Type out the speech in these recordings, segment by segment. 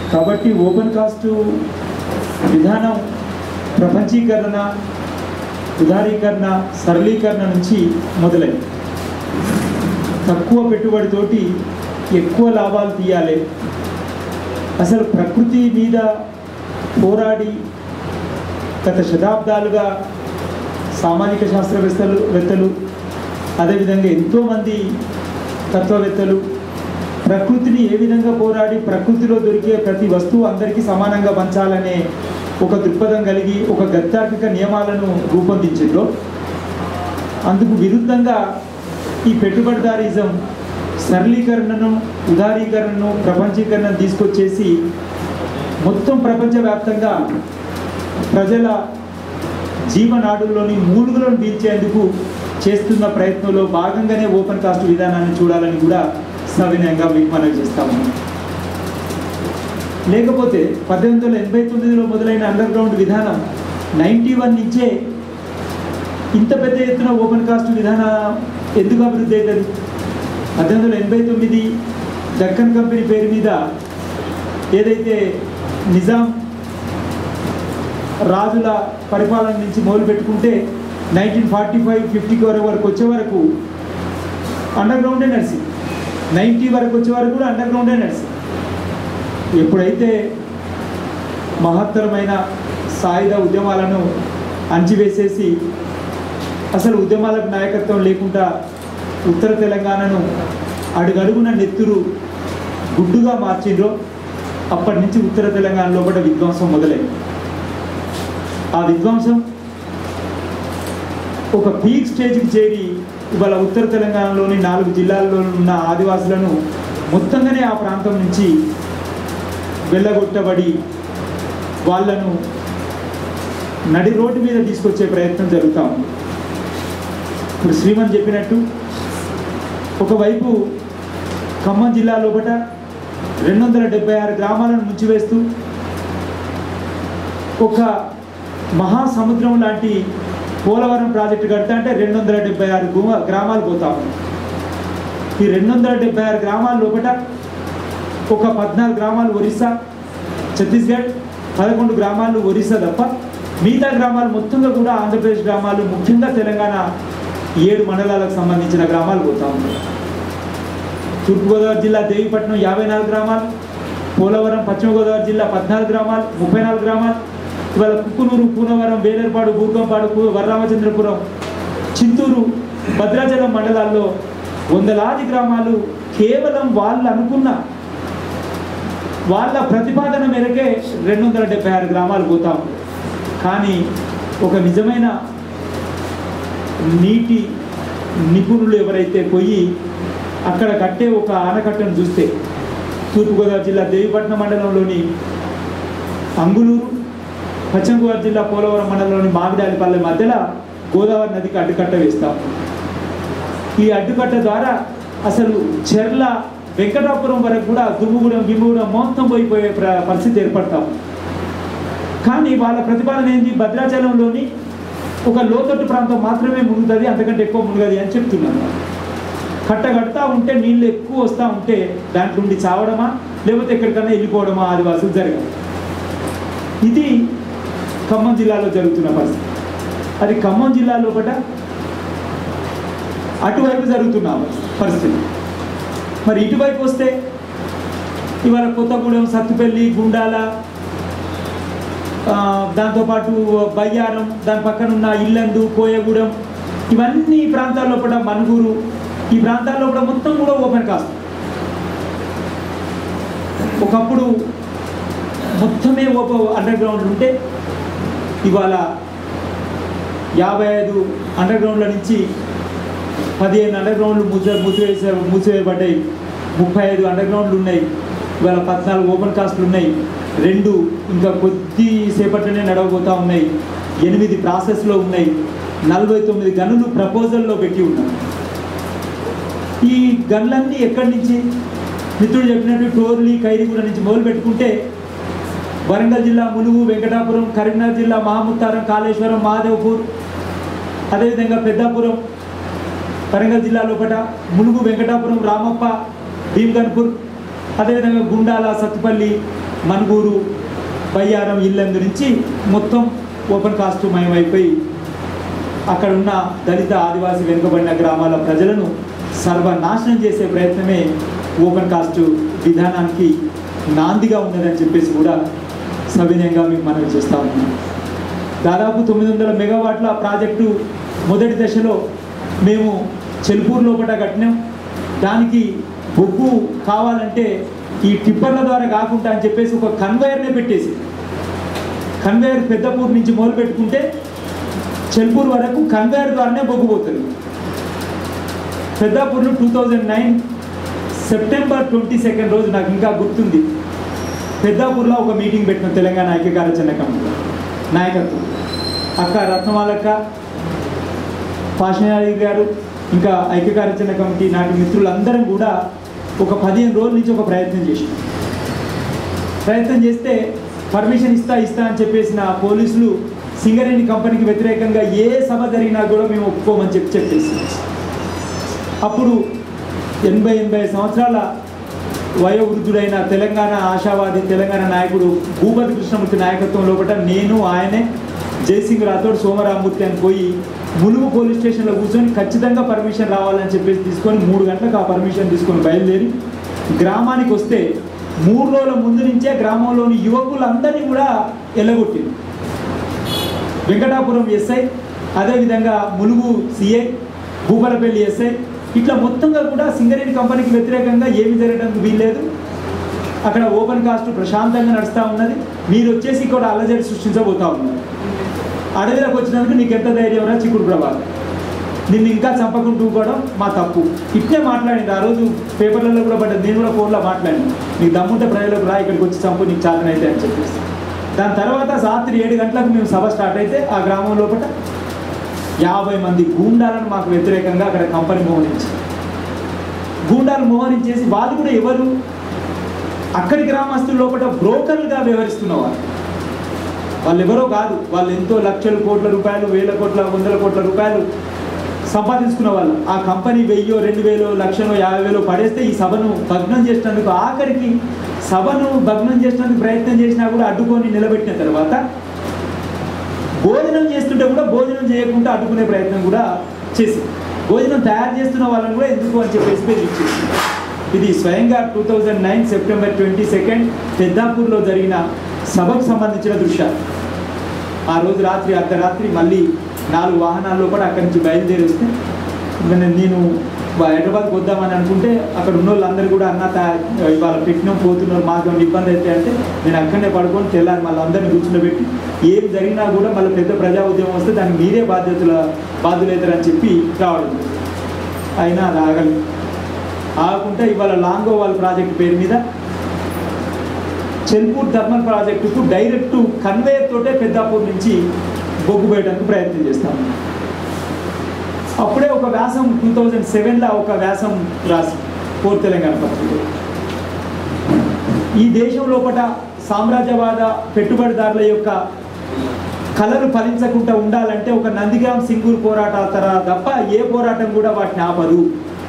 కాబట్టి open cast విధానం ప్రపంచీకరణ ఉదారీకరణ సరళీకరణ నుంచి మొదలైంది తక్కువ పెట్టుబడితోటి ఎక్కువ లాభాలు తీయాలి అసలు ప్రకృతి మీద పోరాడి గత శతాబ్దాలుగా సామాజిక శాస్త్రవేత్తలు వేత్తలు అదేవిధంగా ఎంతోమంది తత్వవేత్తలు ప్రకృతిని ఏ విధంగా పోరాడి ప్రకృతిలో దొరికే ప్రతి వస్తువు అందరికీ సమానంగా పంచాలనే ఒక దృక్పథం కలిగి ఒక గత్తార్కిక నియమాలను రూపొందించిందో అందుకు విరుద్ధంగా ఈ పెట్టుబడిదారిజం సరళీకరణను ఉదారీకరణను ప్రపంచీకరణను తీసుకొచ్చేసి మొత్తం ప్రపంచవ్యాప్తంగా ప్రజల జీవనాడుల్లోని మూలుగులను పీల్చేందుకు చేస్తున్న ప్రయత్నంలో భాగంగానే ఓపెన్ కాస్ట్ విధానాన్ని చూడాలని కూడా సవినయంగా మీకు మనవి చేస్తాము లేకపోతే పద్దెనిమిది వందల ఎనభై తొమ్మిదిలో మొదలైన అండర్ గ్రౌండ్ విధానం నైంటీ వన్ నుంచే ఇంత పెద్ద ఎత్తున ఓపెన్ కాస్ట్ విధానం ఎందుకు అభివృద్ధి అవుతుంది పద్దెనిమిది వందల ఎనభై తొమ్మిది దక్కన్ కంపెనీ పేరు మీద ఏదైతే నిజాం రాజుల పరిపాలన నుంచి మొదలు పెట్టుకుంటే నైన్టీన్ ఫార్టీ ఫైవ్ ఫిఫ్టీకి వరకు వచ్చే వరకు అండర్ గ్రౌండే నడిచింది నైంటీ వరకు వచ్చే వరకు కూడా అండర్ గ్రౌండే నడిచింది ఎప్పుడైతే మహత్తరమైన సాయుధ ఉద్యమాలను అంచివేసేసి అసలు ఉద్యమాలకు నాయకత్వం లేకుండా ఉత్తర తెలంగాణను అడుగడుగున నెత్తురు గుడ్డుగా మార్చిండ్రో అప్పటి నుంచి ఉత్తర తెలంగాణ లోపల విధ్వంసం మొదలైంది ఆ విధ్వంసం ఒక పీక్ స్టేజ్కి చేరి ఇవాళ ఉత్తర తెలంగాణలోని నాలుగు జిల్లాల్లో ఉన్న ఆదివాసులను మొత్తంగానే ఆ ప్రాంతం నుంచి వెళ్ళగొట్టబడి వాళ్ళను నడి రోడ్డు మీద తీసుకొచ్చే ప్రయత్నం జరుగుతూ ఉంది ఇప్పుడు శ్రీమన్ చెప్పినట్టు ఒకవైపు ఖమ్మం జిల్లా లోపల రెండు వందల డెబ్బై ఆరు గ్రామాలను ముంచివేస్తూ ఒక మహాసముద్రం లాంటి పోలవరం ప్రాజెక్టు కడతా అంటే రెండు వందల డెబ్బై ఆరు గుమ- గ్రామాలు పోతా ఉన్నాయి ఈ రెండు వందల డెబ్బై ఆరు గ్రామాల లోపల ఒక పద్నాలుగు గ్రామాలు ఒరిస్సా ఛత్తీస్గఢ్ పదకొండు గ్రామాలు ఒరిస్సా తప్ప మిగతా గ్రామాలు మొత్తంగా కూడా ఆంధ్రప్రదేశ్ గ్రామాలు ముఖ్యంగా తెలంగాణ ఏడు మండలాలకు సంబంధించిన గ్రామాలు పోతా ఉన్నాయి తూర్పుగోదావరి జిల్లా దేవిపట్నం యాభై నాలుగు గ్రామాలు పోలవరం పశ్చిమ గోదావరి జిల్లా పద్నాలుగు గ్రామాలు ముప్పై నాలుగు గ్రామాలు ఇవాళ కుక్కునూరు పూనవరం వేలేరుపాడు బూర్గంపాడు కు- వరరామచంద్రపురం చింతూరు భద్రాచలం మండలాల్లో వందలాది గ్రామాలు కేవలం వాళ్ళు అనుకున్న వాళ్ళ ప్రతిపాదన మేరకే రెండు వందల డెబ్బై ఆరు గ్రామాలు పోతాం కానీ ఒక నిజమైన నీటి నిపుణులు ఎవరైతే పోయి అక్కడ కట్టే ఒక ఆనకట్టను చూస్తే తూర్పుగోదావరి జిల్లా దేవిపట్నం మండలంలోని అంగులూరు పశ్చిమ గోదావరి జిల్లా పోలవరం మండలంలోని మామిడాలిపల్లె మధ్యలో గోదావరి నదికి అడ్డుకట్ట వేస్తాం ఈ అడ్డుకట్ట ద్వారా అసలు చెర్ల వెంకటాపురం వరకు కూడా దుమ్ముగూడెం గిమ్ముగూడెం మొత్తం పోయిపోయే ప్ర- పరిస్థితి ఏర్పడతాం కానీ వాళ్ళ ప్రతిపాదన ఏంది భద్రాచలంలోని ఒక లోతట్టు ప్రాంతం మాత్రమే మునుగుతుంది అంతకంటే ఎక్కువ మునుగది అని చెప్తున్నాను కట్ట కడతా ఉంటే నీళ్ళు ఎక్కువ వస్తూ ఉంటే దాంట్లో నుండి చావడమా లేకపోతే ఎక్కడికన్నా వెళ్ళిపోవడమా ఆదివాసులు జరగదు ఇది ఖమ్మం జిల్లాలో జరుగుతున్న పరిస్థితి అది ఖమ్మం జిల్లా లోపల అటువైపు జరుగుతున్న పరిస్థితి మరి ఇటువైపు వస్తే ఇవాళ కొత్తగూడెం సత్తుపల్లి గుండాల ఆ, దాంతోపాటు బయ్యారం దాని పక్కన ఉన్న ఇల్లందు కోయగూడెం ఇవన్నీ ఈ ప్రాంతాల్లో కూడా మనుగూరు ఈ ప్రాంతాల్లో కూడా మొత్తం కూడా ఓపెన్ కాస్ట్ ఒకప్పుడు మొత్తమే ఓపెన్ అండర్ గ్రౌండ్ ఉంటే ఇవాళ యాభై ఐదు అండర్ గ్రౌండ్ల నుంచి పదిహేను అండర్ గ్రౌండ్లు మూసి మూసివేసే మూసివేయబడ్డాయి ముప్పై ఐదు అండర్ గ్రౌండ్లు ఉన్నాయి ఇవాళ పద్నాలుగు ఓపెన్ కాస్ట్లు ఉన్నాయి రెండు ఇంకా కొద్ది సేపట్లోనే నడవబోతా ఉన్నాయి ఎనిమిది ప్రాసెస్లో ఉన్నాయి నలభై తొమ్మిది గనులు ప్రపోజల్లో పెట్టి ఉన్నాయి ఈ గన్లన్నీ ఎక్కడి నుంచి మిత్రుడు చెప్పినట్టు టోర్లి ఖైరీగూడ నుంచి మొదలు పెట్టుకుంటే వరంగల్ జిల్లా ములుగు వెంకటాపురం కరీంనగర్ జిల్లా మహాముత్తారం కాళేశ్వరం మహాదేవ్పూర్ అదేవిధంగా పెద్దాపురం వరంగల్ జిల్లా లోపల ములుగు వెంకటాపురం రామప్ప భీమ్గన్పూర్ అదేవిధంగా గుండాల సత్తుపల్లి మనుగూరు బయ్యారం ఇల్లందు నుంచి మొత్తం ఓపెన్ కాస్ట్ మయమైపోయి అక్కడ ఉన్న దళిత ఆదివాసీ వెనుకబడిన గ్రామాల ప్రజలను సర్వనాశనం చేసే ప్రయత్నమే ఓపెన్ కాస్ట్ విధానానికి నాందిగా ఉన్నదని చెప్పేసి కూడా సవినయంగా మీకు మనవి చేస్తా ఉన్నాం దాదాపు తొమ్మిది వందల మెగావాట్ల ప్రాజెక్టు మొదటి దశలో మేము చెల్పూర్ లోపల కట్టినాం దానికి బొగ్గు కావాలంటే ఈ టిప్పర్ల ద్వారా కాకుండా అని చెప్పేసి ఒక కన్వేయర్నే పెట్టేసి కన్వేయర్ పెద్దపూర్ నుంచి మొదలు పెట్టుకుంటే చెల్పూర్ వరకు కన్వేయర్ ద్వారానే బొగ్గు పోతుంది పెద్దాపూర్లో two thousand nine September twenty second రోజు నాకు ఇంకా గుర్తుంది పెద్దాపూర్లో ఒక మీటింగ్ పెట్టిన తెలంగాణ ఐక్య కార్యాచరణ కమిటీ నాయకత్వం అక్క రత్నమాలక్క పాషనారి గారు ఇంకా ఐక్య కార్యాచరణ కమిటీ నాటి మిత్రులందరం కూడా ఒక పదిహేను రోజుల నుంచి ఒక ప్రయత్నం చేసాం ప్రయత్నం చేస్తే పర్మిషన్ ఇస్తా ఇస్తా అని చెప్పేసిన పోలీసులు సింగరేణి కంపెనీకి వ్యతిరేకంగా ఏ సభ జరిగినా కూడా మేము ఒప్పుకోమని చెప్పి చెప్పేసి అప్పుడు ఎనభై ఎనభై సంవత్సరాల వయోవృద్ధుడైన తెలంగాణ ఆశావాది తెలంగాణ నాయకుడు భూపతి కృష్ణమూర్తి నాయకత్వం లోపల నేను ఆయనే జయసింగ్ రాథోడ్ సోమరామూర్తి అని పోయి ములుగు పోలీస్ స్టేషన్లో కూర్చొని ఖచ్చితంగా పర్మిషన్ రావాలని చెప్పేసి తీసుకొని మూడు గంటలకు ఆ పర్మిషన్ తీసుకొని బయలుదేరి గ్రామానికి వస్తే మూడు రోజుల ముందు నుంచే గ్రామంలోని యువకులందరినీ కూడా ఎల్లగొట్టింది వెంకటాపురం ఎస్ఐ అదేవిధంగా ములుగు సిఐ భూపలపల్లి ఎస్ఐ ఇట్లా మొత్తంగా కూడా సింగరేణి కంపెనీకి వ్యతిరేకంగా ఏమి జరగడానికి వీల్లేదు అక్కడ ఓపెన్ కాస్ట్ ప్రశాంతంగా నడుస్తూ ఉన్నది మీరు వచ్చేసి ఇక్కడ అల్లజడి సృష్టించబోతా ఉన్నారు అడవిలోకి వచ్చినందుకు నీకు ఎంత ధైర్యం రా చిక్కుడు ప్రభావం నిన్ను ఇంకా చంపకుంటూ కూడా మా తప్పు ఇట్నే మాట్లాడింది ఆ రోజు పేపర్లలో కూడా పడ్డది నేను కూడా ఫోన్లో మాట్లాడింది నీకు దమ్ముంటే ప్రజలకు రా ఇక్కడికి వచ్చి చంపు నీకు చాతనైతే అని చెప్పేసి దాని తర్వాత రాత్రి ఏడు గంటలకు మేము సభ స్టార్ట్ అయితే ఆ గ్రామం లోపల యాభై మంది గూండాలను మాకు వ్యతిరేకంగా అక్కడ కంపెనీ మోహరించి గూండాలు మోహరించేసి వాళ్ళు కూడా ఎవరు అక్కడి గ్రామస్తుల లోపల బ్రోకర్లుగా వ్యవహరిస్తున్నవారు వాళ్ళు ఎవరో కాదు వాళ్ళు ఎంతో లక్షల కోట్ల రూపాయలు వేల కోట్ల వందల కోట్ల రూపాయలు సంపాదించుకున్న వాళ్ళు ఆ కంపెనీ వెయ్యో రెండు వేలు లక్షలో యాభై వేలు పడేస్తే ఈ సభను భగ్నం చేసినందుకు ఆఖరికి సభను భగ్నం చేసినందుకు ప్రయత్నం చేసినా కూడా అడ్డుకొని నిలబెట్టిన తర్వాత భోజనం చేస్తుంటే కూడా భోజనం చేయకుండా అడ్డుకునే ప్రయత్నం కూడా చేసి భోజనం తయారు చేస్తున్న వాళ్ళని కూడా ఎందుకు అని చెప్పేసి బెదిరించేసి ఇది స్వయంగా two thousand nine September twenty second పెద్దాపూర్లో జరిగిన సభకు సంబంధించిన దృశ్యాలు ఆ రోజు రాత్రి అర్ధరాత్రి మళ్ళీ నాలుగు వాహనాల్లో కూడా అక్కడి నుంచి బయలుదేరి వస్తే నేను- నేను హైదరాబాద్కి వద్దామని అనుకుంటే అక్కడ ఉన్న వాళ్ళందరూ కూడా అన్న తా- ఇవాళ పెట్టినాం పోతున్నారు మాకు ఏమైనా ఇబ్బంది అయితే అంటే నేను అక్కడనే పడుకొని తెల్లారి మళ్ళీ అందరిని కూర్చుండబెట్టి ఏం జరిగినా కూడా మళ్ళీ పెద్ద ప్రజా ఉద్యమం వస్తే దానికి మీరే బాధ్యతల బాధ్యులవుతారని చెప్పి రావడం అయినా అది ఆగలి ఆగకుండా ఇవాళ లాంగో వాళ్ళ ప్రాజెక్ట్ పేరు మీద చెల్పూర్ థర్మల్ ప్రాజెక్టుకు డైరెక్ట్ కన్వేయర్ తోటే పెద్దాపూర్ నుంచి బొగ్గు వేయడానికి ప్రయత్నం చేస్తాము అప్పుడే ఒక వ్యాసం టూ థౌజండ్ సెవెన్లో ఒక వ్యాసం రాసి పోర్ తెలంగాణ పత్రిక ఈ దేశం లోపల సామ్రాజ్యవాద పెట్టుబడిదారుల యొక్క కళలు ఫలించకుండా ఉండాలంటే ఒక నందిగాం సింగూర్ పోరాటాల తర్వాత తప్ప ఏ పోరాటం కూడా వాటిని ఆపదు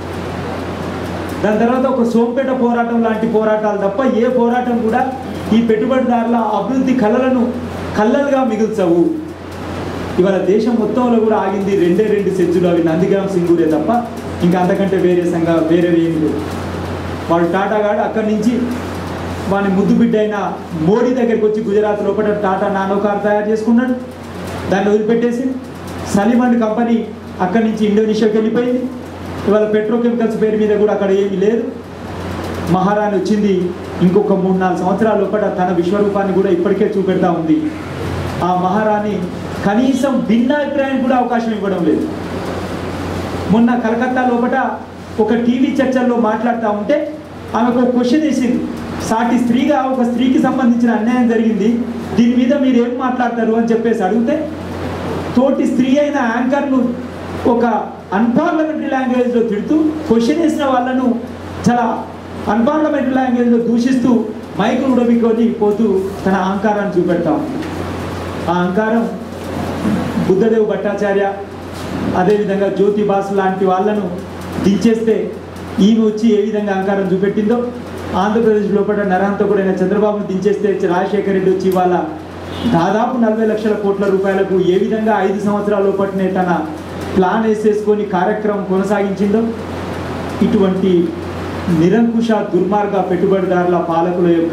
దాని తర్వాత ఒక సోంపేట పోరాటం లాంటి పోరాటాలు తప్ప ఏ పోరాటం కూడా ఈ పెట్టుబడిదారుల అభివృద్ధి కళలను కళ్ళలుగా మిగుల్చవు ఇవాళ దేశం మొత్తంలో కూడా ఆగింది రెండే రెండు సెజ్జులు అవి నందిగ్రామ్ సింగూరే తప్ప ఇంకా అంతకంటే వేరే సంఘ వేరే ఏమి లేవు వాడు టాటా గాడు అక్కడి నుంచి వాని ముద్దు బిడ్డ అయిన మోడీ దగ్గరికి వచ్చి గుజరాత్ లోపల టాటా నానో కార్ తయారు చేసుకున్నాడు దాన్ని వదిలిపెట్టేసి సలీమండ్ కంపెనీ అక్కడి నుంచి ఇండోనేషియాకి వెళ్ళిపోయింది ఇవాళ పెట్రోకెమికల్స్ పేరు మీద కూడా అక్కడ ఏమీ లేదు మహారాణి వచ్చింది ఇంకొక మూడు నాలుగు సంవత్సరాల లోపల తన విశ్వరూపాన్ని కూడా ఇప్పటికే చూపెడతా ఉంది ఆ మహారాణి కనీసం భిన్నాభిప్రాయానికి కూడా అవకాశం ఇవ్వడం లేదు మొన్న కలకత్తా లోపల ఒక టీవీ చర్చల్లో మాట్లాడుతూ ఉంటే ఆమెకు ఒక క్వశ్చన్ వేసింది సాటి స్త్రీగా ఒక స్త్రీకి సంబంధించిన అన్యాయం జరిగింది దీని మీద మీరు ఏం మాట్లాడతారు అని చెప్పేసి అడిగితే తోటి స్త్రీ అయిన యాంకర్ను ఒక అన్పార్లమెంటరీ లాంగ్వేజ్లో తిడుతూ క్వశ్చన్ వేసిన వాళ్ళను చాలా అన్పార్లమెంటరీ లాంగ్వేజ్లో దూషిస్తూ మైకు ఉడమికొని పోతూ తన అహంకారాన్ని చూపెడతా ఉంది ఆ అహంకారం బుద్ధదేవ్ భట్టాచార్య అదేవిధంగా జ్యోతి బాసు లాంటి వాళ్ళను దించేస్తే ఈమె వచ్చి ఏ విధంగా అహంకారం చూపెట్టిందో ఆంధ్రప్రదేశ్ లోపల నరాంతకుడైన చంద్రబాబును దించేస్తే రాజశేఖర రెడ్డి వచ్చి ఇవాళ దాదాపు నలభై లక్షల కోట్ల రూపాయలకు ఏ విధంగా ఐదు సంవత్సరాల లోపలనే తన ప్లాన్ వేసేసుకొని కార్యక్రమం కొనసాగించిందో ఇటువంటి నిరంకుశ దుర్మార్గ పెట్టుబడిదారుల పాలకుల యొక్క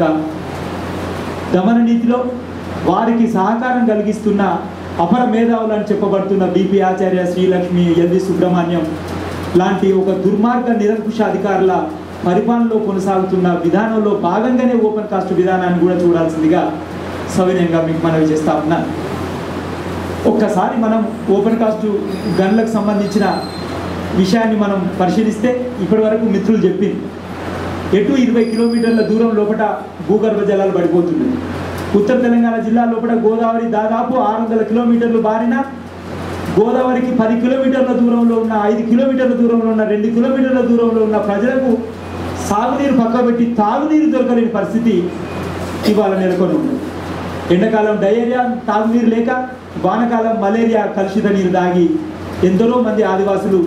దమన నీతిలో వారికి సహకారం కలిగిస్తున్న అపర మేధావులు అని చెప్పబడుతున్న బీపీ ఆచార్య శ్రీలక్ష్మి ఎల్వి సుబ్రహ్మణ్యం లాంటి ఒక దుర్మార్గ నిరంకుశ అధికారుల పరిపాలనలో కొనసాగుతున్న విధానంలో భాగంగానే ఓపెన్ కాస్ట్ విధానాన్ని కూడా చూడాల్సిందిగా సవినయంగా మీకు మనవి చేస్తా ఉన్నాను ఒక్కసారి మనం ఓపెన్ కాస్ట్ గన్లకు సంబంధించిన విషయాన్ని మనం పరిశీలిస్తే ఇప్పటి వరకు మిత్రులు చెప్పింది ఎటు ఇరవై కిలోమీటర్ల దూరం లోపల భూగర్భ జలాలు పడిపోతున్నాయి ఉత్తర తెలంగాణ జిల్లా లోపల గోదావరి దాదాపు ఆరు వందల కిలోమీటర్లు బారిన గోదావరికి పది కిలోమీటర్ల దూరంలో ఉన్న ఐదు కిలోమీటర్ల దూరంలో ఉన్న రెండు కిలోమీటర్ల దూరంలో ఉన్న ప్రజలకు సాగునీరు పక్కబెట్టి తాగునీరు దొరకలేని పరిస్థితి ఇవాళ నెలకొని ఉంది ఎండాకాలం డయేరియా తాగునీరు లేక వానకాలం మలేరియా కలుషిత నీరు దాగి ఎందరో మంది ఆదివాసులు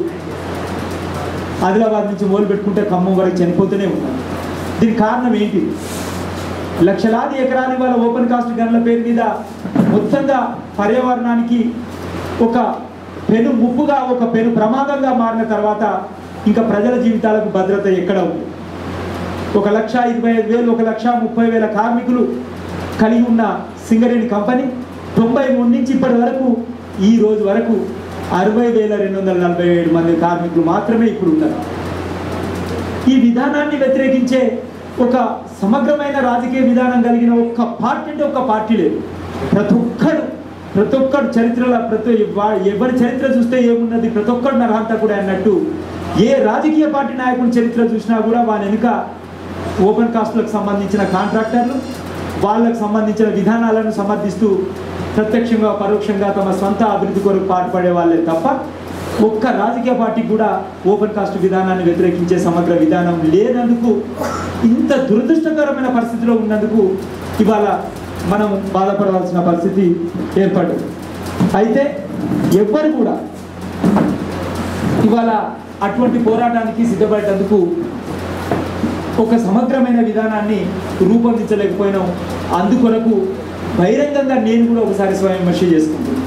ఆదిలాబాద్ నుంచి మొదలు పెట్టుకుంటే ఖమ్మం వరకు చనిపోతూనే ఉన్నారు దీనికి కారణం ఏంటి లక్షలాది ఎకరాలు ఇవాళ ఓపెన్ కాస్ట్ గన్ల పేరు మీద మొత్తంగా పర్యావరణానికి ఒక పెను ముప్పుగా ఒక పెను ప్రమాదంగా మారిన తర్వాత ఇంకా ప్రజల జీవితాలకు భద్రత ఎక్కడ ఉంది ఒక లక్ష ఇరవై ఐదు వేలు ఒక లక్ష ముప్పై వేల కార్మికులు కలిగి ఉన్న సింగరేణి కంపెనీ తొంభై మూడు నుంచి ఇప్పటి వరకు ఈ రోజు వరకు అరవై వేల రెండు వందల నలభై ఏడు మంది కార్మికులు మాత్రమే ఇప్పుడు ఉన్నారు ఈ విధానాన్ని వ్యతిరేకించే ఒక సమగ్రమైన రాజకీయ విధానం కలిగిన ఒక్క పార్టీ అంటే ఒక్క పార్టీ లేదు ప్రతి ఒక్కడు ప్రతి ఒక్కడు చరిత్రలో ప్రతి వా- ఎవరి చరిత్ర చూస్తే ఏమున్నది ప్రతి ఒక్కడు నరహంతకుడే అన్నట్టు ఏ రాజకీయ పార్టీ నాయకుడి చరిత్ర చూసినా కూడా వాని వెనుక ఓపెన్ కాస్ట్లకు సంబంధించిన కాంట్రాక్టర్లు వాళ్ళకు సంబంధించిన విధానాలను సమర్థిస్తూ ప్రత్యక్షంగా పరోక్షంగా తమ సొంత అభివృద్ధి కొరకు పాటుపడే వాళ్ళే తప్ప ఒక్క రాజకీయ పార్టీకి కూడా ఓపెన్ కాస్ట్ విధానాన్ని వ్యతిరేకించే సమగ్ర విధానం లేనందుకు ఇంత దురదృష్టకరమైన పరిస్థితిలో ఉన్నందుకు ఇవాళ మనం బాధపడవలసిన పరిస్థితి ఏర్పడింది అయితే ఎవ్వరు కూడా ఇవాళ అటువంటి పోరాటానికి సిద్ధపడేందుకు ఒక సమగ్రమైన విధానాన్ని రూపొందించలేకపోయినాం అందుకొరకు బహిరంగంగా నేను కూడా ఒకసారి స్వయం విమర్శ చేసుకుంటున్నాను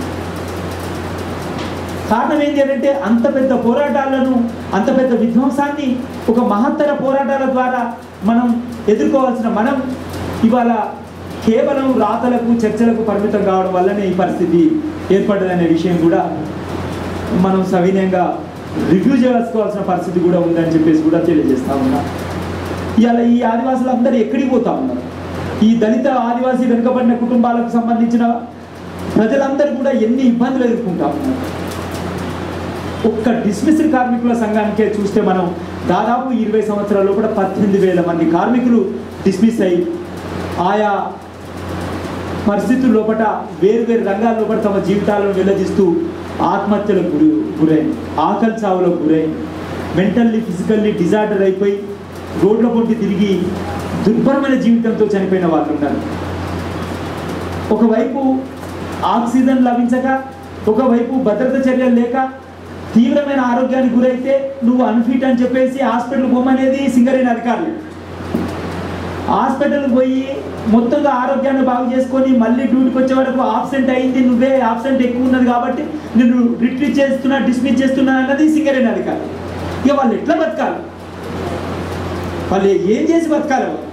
కారణం ఏంటి అంటే అంత పెద్ద పోరాటాలను అంత పెద్ద విధ్వంసాన్ని ఒక మహత్తర పోరాటాల ద్వారా మనం ఎదుర్కోవాల్సిన మనం ఇవాళ కేవలం రాతలకు చర్చలకు పరిమితం కావడం వల్లనే ఈ పరిస్థితి ఏర్పడ్డదనే విషయం కూడా మనం సవినయంగా రివ్యూ చేసుకోవాల్సిన పరిస్థితి కూడా ఉందని చెప్పేసి కూడా తెలియజేస్తా ఉన్నా ఇవాళ ఈ ఆదివాసులు అందరూ ఎక్కడికి పోతా ఉన్నారు ఈ దళిత ఆదివాసీ వెనుకబడిన కుటుంబాలకు సంబంధించిన ప్రజలందరూ కూడా ఎన్ని ఇబ్బందులు ఎదుర్కొంటా ఉన్నారు ఒక్క డిస్మిస్డ్ కార్మికుల సంఘానికే చూస్తే మనం దాదాపు ఇరవై సంవత్సరాల్లో కూడా పద్దెనిమిది వేల మంది కార్మికులు డిస్మిస్ అయ్యి ఆయా పరిస్థితుల లోపల వేరు వేరు రంగాల లోపల తమ జీవితాలను వెల్లదీస్తూ ఆత్మహత్యలకు గురి గురైంది ఆకలి చావులకు గురైంది మెంటల్లీ ఫిజికల్లీ డిజార్డర్ అయిపోయి రోడ్ల పొంటి తిరిగి దుర్భరమైన జీవితంతో చనిపోయిన వాళ్ళు ఉన్నారు ఒకవైపు ఆక్సిజన్ లభించక ఒకవైపు భద్రత చర్యలు లేక తీవ్రమైన ఆరోగ్యానికి గురైతే నువ్వు అన్ఫిట్ అని చెప్పేసి హాస్పిటల్ పోమనేది సింగరేణి అధికారులు హాస్పిటల్ పోయి మొత్తంగా ఆరోగ్యాన్ని బాగు చేసుకొని మళ్ళీ డ్యూటీకి వచ్చే వరకు ఆబ్సెంట్ అయింది నువ్వే ఆబ్సెంట్ ఎక్కువ ఉన్నది కాబట్టి నిన్ను రిట్రీట్ చేస్తున్నా డిస్మిస్ చేస్తున్నా అన్నది సింగరేణి అధికారులు ఇక వాళ్ళు ఎట్లా బతకాలి వాళ్ళు ఏం చేసి బతకాలి వాళ్ళు?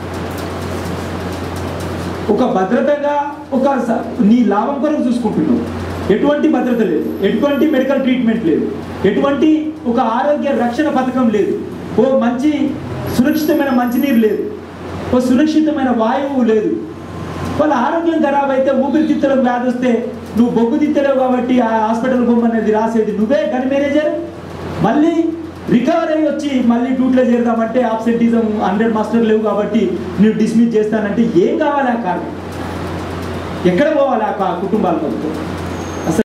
ఒక భద్రతగా ఒక స- నీ లాభం కొరకు చూసుకుంటున్నావు ఎటువంటి భద్రత లేదు ఎటువంటి మెడికల్ ట్రీట్మెంట్ లేదు ఎటువంటి ఒక ఆరోగ్య రక్షణ పథకం లేదు ఓ మంచి సురక్షితమైన మంచినీరు లేదు ఓ సురక్షితమైన వాయువు లేదు వాళ్ళ ఆరోగ్యం ఖరాబ్ అయితే ఊపిరితిత్తులకు వ్యాధి వస్తే నువ్వు బొగ్గు తిత్తలేవు కాబట్టి ఆ హాస్పిటల్ బొమ్మనేది రాసేది నువ్వే గని మేనేజర్ మళ్ళీ రికవర్ అయ్యి వచ్చి మళ్ళీ డ్యూటీలో చేరదామంటే ఆబ్సెంటిజం హండ్రెడ్ మాస్టర్ లేవు కాబట్టి నువ్వు డిస్మిస్ చేస్తానంటే ఏం కావాలి ఆ కారణం ఎక్కడ పోవాలి ఆ కా- కుటుంబాల కొరకు